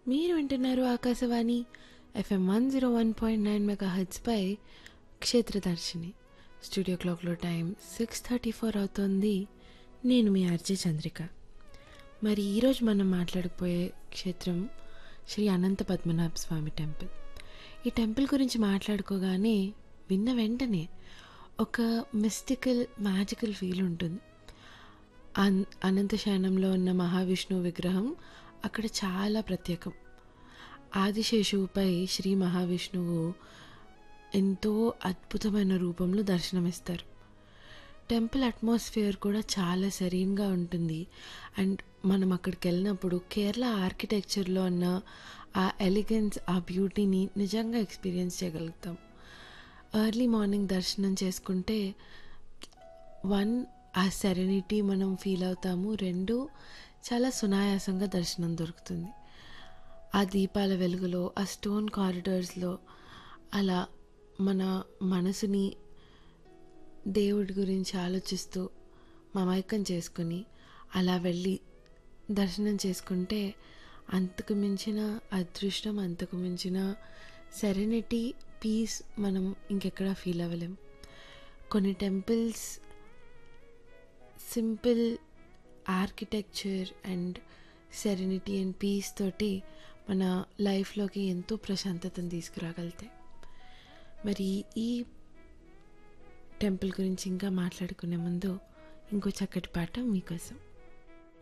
మీరు వింటున్నారు Akashvani FM one zero one point nine mega హెచ్పై క్షేత్రదర్శిని స్టూడియో క్లాక్లో టైం సిక్స్ థర్టీ ఫోర్ అవుతోంది నేను మీ ఆర్జే చంద్రిక మరి ఈరోజు మనం మాట్లాడకపోయే క్షేత్రం శ్రీ అనంత పద్మనాభ స్వామి టెంపుల్ ఈ టెంపుల్ గురించి మాట్లాడుకోగానే విన్న వెంటనే ఒక మిస్టికల్ మ్యాజికల్ ఫీల్ ఉంటుంది అన్ అనంత శయనంలో ఉన్న మహావిష్ణువు విగ్రహం అక్కడ చాలా ప్రత్యేకం ఆదిశేషువుపై శ్రీ మహావిష్ణువు ఎంతో అద్భుతమైన రూపంలో దర్శనమిస్తారు టెంపుల్ అట్మాస్ఫియర్ కూడా చాలా సెరీన్గా ఉంటుంది అండ్ మనం అక్కడికి వెళ్ళినప్పుడు కేరళ ఆర్కిటెక్చర్లో ఉన్న ఆ ఎలిగెన్స్ ఆ బ్యూటీని నిజంగా ఎక్స్పీరియన్స్ చేయగలుగుతాం ఎర్లీ మార్నింగ్ దర్శనం చేసుకుంటే వన్ ఆ సెరెనిటీ మనం ఫీల్ అవుతాము రెండు చాలా సునాయాసంగా దర్శనం దొరుకుతుంది ఆ దీపాల వెలుగులో ఆ స్టోన్ కారిడార్స్లో అలా మన మనసుని దేవుడి గురించి ఆలోచిస్తూ మమైకం చేసుకుని అలా వెళ్ళి దర్శనం చేసుకుంటే అంతకు మించిన అదృష్టం అంతకు మించిన సెరెనిటీ పీస్ మనం ఇంకెక్కడా ఫీల్ అవ్వలేం కొన్ని temples simple architecture and serenity and peace తోటి మన లైఫ్లోకి ఎంతో ప్రశాంతతను తీసుకురాగలుగుతాయి మరి ఈ టెంపుల్ గురించి ఇంకా మాట్లాడుకునే ముందు ఇంకో చక్కటి పాట మీకోసం